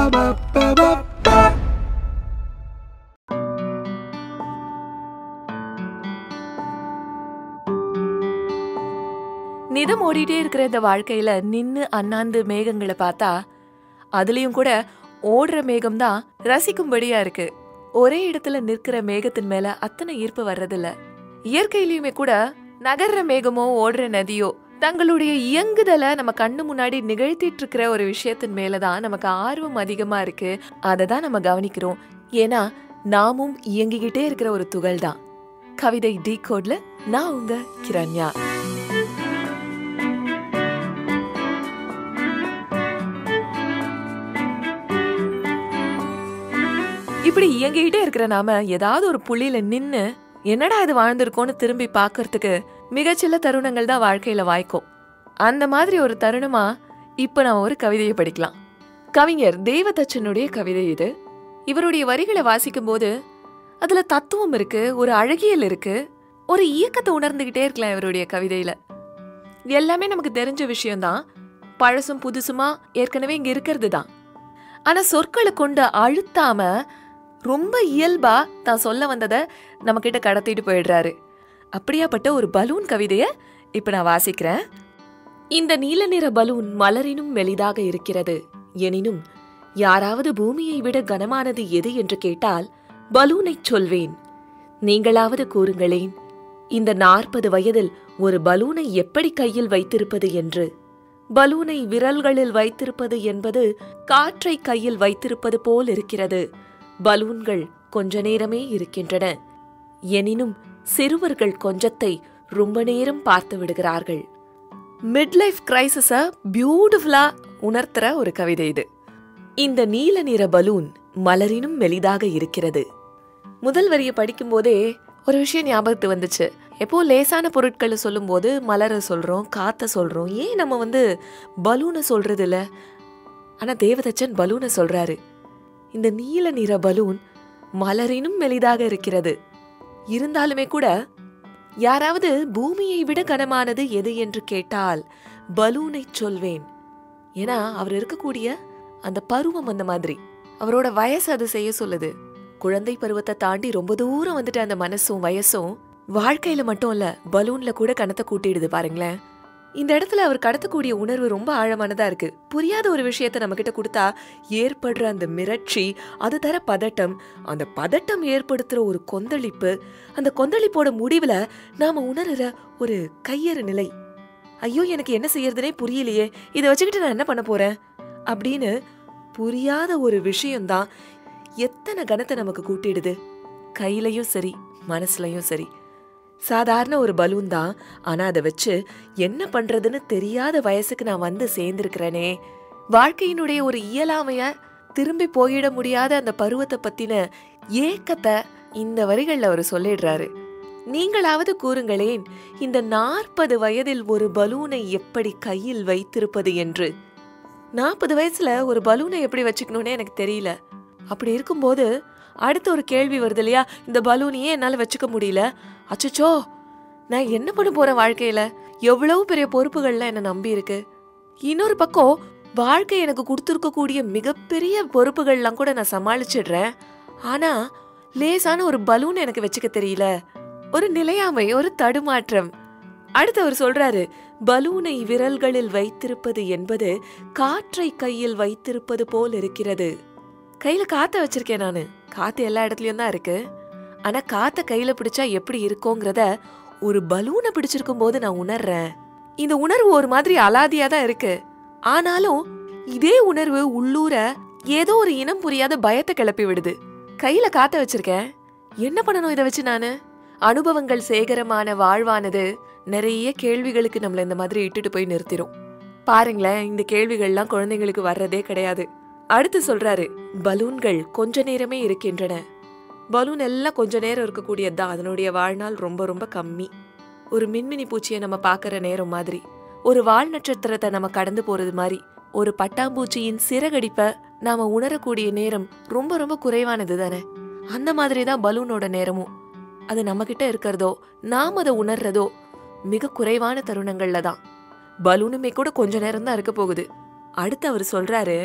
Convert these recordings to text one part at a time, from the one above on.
நிதம் ஓடிட்டே இருக்கிற இந்த வாழ்க்கையில நின்னு அண்ணாந்து மேகங்களை பார்த்தா அதுலயும் கூட ஓடுற மேகம் தான் ரசிக்கும்படியா இருக்கு ஒரே இடத்துல நிற்கிற மேகத்தின் மேல அத்தனை ஈர்ப்பு வர்றதில்ல இயற்கையிலயுமே கூட நகர்ற மேகமோ ஓடுற நதியோ தங்களுடைய இயங்குதலை நம்ம கண்ணு முன்னாடி நிகழ்த்திட்டு இருக்கிற ஒரு விஷயத்தின் மேலதான் நமக்கு ஆர்வம் அதிகமா இருக்கு அதை தான் நம்ம கவனிக்கிறோம் ஏன்னா நாமும் இயங்கிக்கிட்டே இருக்கிற ஒரு துகள் தான் கவிதை டி கோட்ல நான் உங்க கிரண்யா இப்படி இயங்கிக்கிட்டே இருக்கிற நாம ஏதாவது ஒரு புள்ளியில நின்னு என்னடா இது வாழ்ந்திருக்கோன்னு திரும்பி பார்க்கறதுக்கு மிகச்சில தருணங்கள் தான் வாழ்க்கையில வாய்க்கும் அந்த மாதிரி ஒரு தருணமா இப்ப நாம ஒரு கவிதையை படிக்கலாம் கவிஞர் தேவதச்சனுடைய கவிதை இது இவருடைய வரிகளை வாசிக்கும் போது அதுல தத்துவம் இருக்கு ஒரு அழகியல் இருக்கு ஒரு இயக்கத்தை உணர்ந்துகிட்டே இருக்கலாம் இவருடைய கவிதையில எல்லாமே நமக்கு தெரிஞ்ச விஷயம்தான் பழசும் புதுசுமா ஏற்கனவே இங்க இருக்கிறது தான் ஆனா சொற்களை கொண்டு அழுத்தாம ரொம்ப இயல்பா தான் சொல்ல வந்ததை நம்ம கிட்ட கடத்திட்டு போயிடுறாரு அப்படியாப்பட்ட ஒரு பலூன் கவிதைய இப்ப நான் வாசிக்கிறேன் இந்த நீல நிற பலூன் மலரினும் மெலிதாக இருக்கிறது எனினும் யாராவது பூமியை விட கனமானது எது என்று கேட்டால் பலூனைச் சொல்வேன் நீங்களாவது கூறுங்களேன் இந்த நாற்பது வயதில் ஒரு பலூனை எப்படி கையில் வைத்திருப்பது என்று பலூனை விரல்களில் வைத்திருப்பது என்பது காற்றை கையில் வைத்திருப்பது போல் இருக்கிறது பலூன்கள் கொஞ்ச நேரமே இருக்கின்றன எனினும் சிறுவர்கள் கொஞ்சத்தை ரொம்ப நேரம் பார்த்து விடுகிறார்கள் மிட் லைஃப் கிரைசிஸ பியூட்டிஃபுல்லா உணர்த்துற ஒரு கவிதை இது இந்த நீல நிற பலூன் மலரினும் மெலிதாக இருக்கிறது முதல் வரியை படிக்கும்போதே ஒரு விஷயம் ஞாபகத்து வந்துச்சு எப்போ லேசான பொருட்களை சொல்லும்போது மலரை சொல்றோம் காத்த சொல்றோம் ஏன் நம்ம வந்து பலூனை சொல்றது இல்ல ஆனா தேவதச்சன் பலூனை சொல்றாரு இந்த நீல நிற பலூன் மலரினும் மெலிதாக இருக்கிறது இருந்தாலுமே கூட யாராவது பூமியை விட கனமானது எது என்று கேட்டால் பலூனை சொல்வேன் ஏன்னா அவர் இருக்கக்கூடிய அந்த பருவம் அந்த மாதிரி அவரோட வயசு அது செய்ய சொல்லுது குழந்தை பருவத்தை தாண்டி ரொம்ப தூரம் வந்துட்டு அந்த மனசும் வயசும் வாழ்க்கையில மட்டும் இல்ல பலூன்ல கூட கணத்தை கூட்டிடுது பாருங்களேன் இந்த இடத்துல அவர் கடத்தக்கூடிய உணர்வு ரொம்ப ஆழமானதா இருக்கு புரியாத ஒரு விஷயத்த நம்ம கிட்ட கொடுத்தா ஏற்படுற அந்த மிரட்சி அது தர பதட்டம் அந்த பதட்டம் ஏற்படுத்துற ஒரு கொந்தளிப்பு அந்த கொந்தளிப்போட முடிவுல நாம உணர்ற ஒரு கையறு நிலை ஐயோ எனக்கு என்ன செய்யறதுனே புரியலையே இதை வச்சுக்கிட்டு நான் என்ன பண்ண போறேன் அப்படின்னு புரியாத ஒரு விஷயம்தான் எத்தனை கணத்தை நமக்கு கூட்டிடுது கையிலயும் சரி மனசுலயும் சரி சாதாரண ஒரு பலூன் தான் ஆனா அதை வச்சு என்ன பண்றதுன்னு தெரியாத வயசுக்கு நான் வந்து சேர்ந்திருக்கிறேனே வாழ்க்கையினுடைய ஒரு இயலாமைய திரும்பி போயிட முடியாத அந்த பருவத்தை பத்தின ஏக்கத்தை இந்த வரிகள்ல அவர் சொல்லிடுறாரு நீங்களாவது கூறுங்களேன் இந்த நாற்பது வயதில் ஒரு பலூனை எப்படி கையில் வைத்திருப்பது என்று நாற்பது வயசுல ஒரு பலூனை எப்படி வச்சுக்கணும்னு எனக்கு தெரியல அப்படி இருக்கும்போது அடுத்த ஒரு கேள்வி வருது இல்லையா இந்த பலூனையே என்னால வச்சுக்க முடியல அச்சச்சோ நான் என்ன பண்ண போறேன் வாழ்க்கையில எவ்வளவு பெரிய பொறுப்புகள்லாம் என்ன நம்பி இருக்கு இன்னொரு பக்கம் வாழ்க்கை எனக்கு கொடுத்துருக்கக்கூடிய மிகப்பெரிய பொறுப்புகள்லாம் கூட நான் சமாளிச்சிடுறேன் ஆனா லேசான ஒரு பலூன் எனக்கு வச்சுக்க தெரியல ஒரு நிலையாமை ஒரு தடுமாற்றம் அடுத்து அவர் சொல்றாரு பலூனை விரல்களில் வைத்திருப்பது என்பது காற்றை கையில் வைத்திருப்பது போல் இருக்கிறது கையில காத்த வச்சிருக்கேன் நானு காத்து எல்லா இடத்துலயும் தான் இருக்கு ஆனா காத்த கையில பிடிச்சா எப்படி இருக்கோங்கிறத ஒரு பலூனை பிடிச்சிருக்கும் போது நான் உணர்றேன் இந்த உணர்வு ஒரு மாதிரி அலாதியா தான் இருக்கு ஆனாலும் இதே உணர்வு உள்ளூர ஏதோ ஒரு இனம் புரியாத பயத்தை கிளப்பி விடுது கையில காத்த வச்சிருக்கேன் என்ன பண்ணணும் இதை வச்சு நானு அனுபவங்கள் சேகரமான வாழ்வானது நிறைய கேள்விகளுக்கு நம்மள இந்த மாதிரி இட்டுட்டு போய் நிறுத்திரும் பாருங்களேன் இந்த கேள்விகள்லாம் குழந்தைங்களுக்கு வர்றதே கிடையாது அடுத்து சொல்றாரு பலூன்கள் கொஞ்ச நேரமே இருக்கின்றன பலூன் எல்லாம் கொஞ்ச நேரம் இருக்கக்கூடியதுதான் அதனுடைய வாழ்நாள் ரொம்ப ரொம்ப கம்மி ஒரு மின்மினி பூச்சியை நம்ம பார்க்கற நேரம் மாதிரி ஒரு வால் நட்சத்திரத்தை நம்ம கடந்து போறது மாதிரி ஒரு பட்டாம்பூச்சியின் சிறகடிப்ப நாம உணரக்கூடிய நேரம் ரொம்ப ரொம்ப குறைவானது தானே அந்த மாதிரி தான் பலூனோட நேரமும் அது நம்ம கிட்ட இருக்கிறதோ நாம் அதை உணர்றதோ மிக குறைவான தருணங்கள்ல தான் பலூனுமே கூட கொஞ்ச நேரம் தான் இருக்க போகுது அடுத்து அவர் சொல்றாரு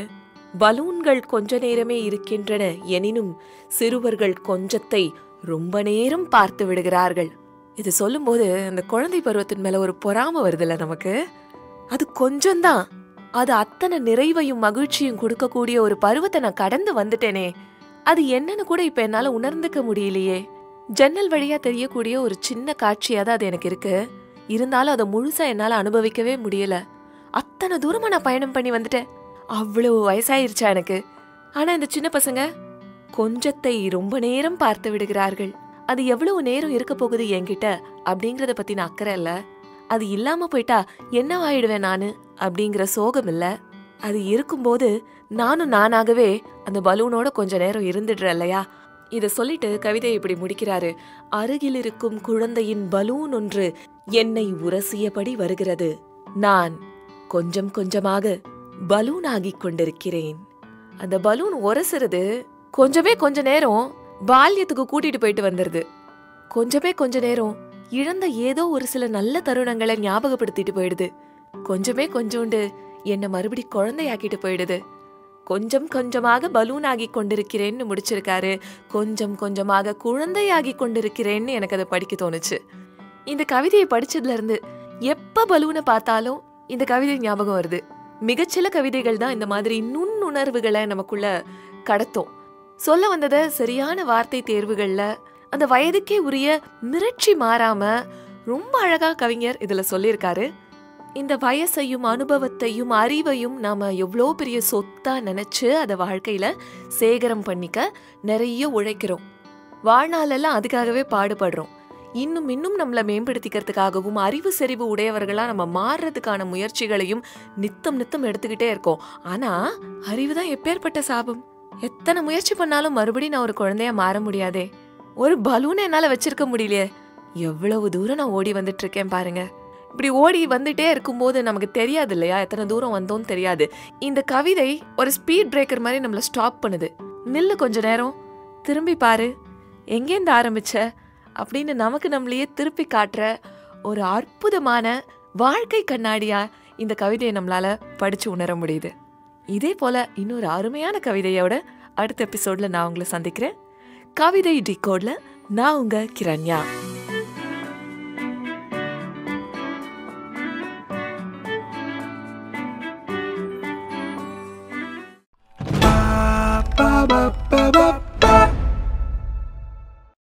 பலூன்கள் கொஞ்ச நேரமே இருக்கின்றன எனினும் சிறுவர்கள் கொஞ்சத்தை ரொம்ப நேரம் பார்த்து விடுகிறார்கள் இது சொல்லும்போது அந்த குழந்தை பருவத்தின் மேல ஒரு பொறாம வருதுல்ல நமக்கு அது கொஞ்சம்தான் அது அத்தனை நிறைவையும் மகிழ்ச்சியும் கொடுக்கக்கூடிய ஒரு பருவத்தை நான் கடந்து வந்துட்டேனே அது என்னன்னு கூட இப்ப என்னால உணர்ந்துக்க முடியலையே ஜன்னல் வழியா தெரியக்கூடிய ஒரு சின்ன காட்சியா தான் அது எனக்கு இருக்கு இருந்தாலும் அதை முழுசா என்னால அனுபவிக்கவே முடியல அத்தனை தூரமா நான் பயணம் பண்ணி வந்துட்டேன் அவ்வளவு வயசாயிருச்சா எனக்கு ஆனா இந்த சின்ன பசங்க கொஞ்சத்தை ரொம்ப நேரம் பார்த்து விடுகிறார்கள் அது எவ்வளவு நேரம் இருக்க போகுது என்கிட்ட அப்படிங்கறத பத்தி நான் அக்கறை இல்ல அது இல்லாம போயிட்டா என்னவாயிடுவேன் நானு அப்படிங்கிற சோகம் இல்ல அது இருக்கும்போது நானும் நானாகவே அந்த பலூனோட கொஞ்ச நேரம் இருந்துடுறேன் இல்லையா இத சொல்லிட்டு கவிதை இப்படி முடிக்கிறாரு அருகில் இருக்கும் குழந்தையின் பலூன் ஒன்று என்னை உரசியபடி வருகிறது நான் கொஞ்சம் கொஞ்சமாக பலூன் ஆகிக் கொண்டிருக்கிறேன் அந்த பலூன் உரசுறது கொஞ்சமே கொஞ்ச நேரம் பால்யத்துக்கு கூட்டிட்டு போயிட்டு வந்துருது கொஞ்சமே கொஞ்ச நேரம் இழந்த ஏதோ ஒரு சில நல்ல தருணங்களை ஞாபகப்படுத்திட்டு போயிடுது கொஞ்சமே கொஞ்சோண்டு என்ன மறுபடி குழந்தையாக்கிட்டு போயிடுது கொஞ்சம் கொஞ்சமாக பலூன் ஆகி கொண்டிருக்கிறேன்னு முடிச்சிருக்காரு கொஞ்சம் கொஞ்சமாக குழந்தையாகி கொண்டிருக்கிறேன்னு எனக்கு அதை படிக்க தோணுச்சு இந்த கவிதையை படிச்சதுல இருந்து எப்ப பலூனை பார்த்தாலும் இந்த கவிதை ஞாபகம் வருது மிகச்சில கவிதைகள் தான் இந்த மாதிரி நுண்ணுணர்வுகளை நமக்குள்ள கடத்தும் சொல்ல வந்ததை சரியான வார்த்தை தேர்வுகள்ல அந்த வயதுக்கே உரிய மிரட்சி மாறாம ரொம்ப அழகா கவிஞர் இதுல சொல்லியிருக்காரு இந்த வயசையும் அனுபவத்தையும் அறிவையும் நாம எவ்வளோ பெரிய சொத்தா நினைச்சு அதை வாழ்க்கையில சேகரம் பண்ணிக்க நிறைய உழைக்கிறோம் வாழ்நாளெல்லாம் அதுக்காகவே பாடுபடுறோம் இன்னும் இன்னும் நம்மளை மேம்படுத்திக்கிறதுக்காகவும் அறிவு செறிவு உடையவர்களா நம்ம மாறுறதுக்கான முயற்சிகளையும் நித்தம் நித்தம் எடுத்துக்கிட்டே இருக்கோம் ஆனா அறிவு தான் எப்பேற்பட்ட சாபம் எத்தனை முயற்சி பண்ணாலும் மறுபடியும் நான் ஒரு குழந்தையா மாற முடியாதே ஒரு பலூனை என்னால வச்சிருக்க முடியலையே எவ்வளவு தூரம் நான் ஓடி வந்துட்டு இருக்கேன் பாருங்க இப்படி ஓடி வந்துட்டே இருக்கும்போது நமக்கு தெரியாது இல்லையா எத்தனை தூரம் வந்தோம்னு தெரியாது இந்த கவிதை ஒரு ஸ்பீட் பிரேக்கர் மாதிரி நம்மள ஸ்டாப் பண்ணுது நில்லு கொஞ்ச நேரம் திரும்பி பாரு எங்கேருந்து ஆரம்பிச்ச அப்படின்னு நமக்கு நம்மளையே திருப்பி காட்டுற ஒரு அற்புதமான வாழ்க்கை கண்ணாடியா இந்த கவிதையை நம்மளால படிச்சு உணர முடியுது இதே போல இன்னொரு அருமையான கவிதையோட அடுத்த எபிசோட்ல நான் உங்களை சந்திக்கிறேன் கவிதை டிகோட்ல நான் உங்க கிரண்யா ba ba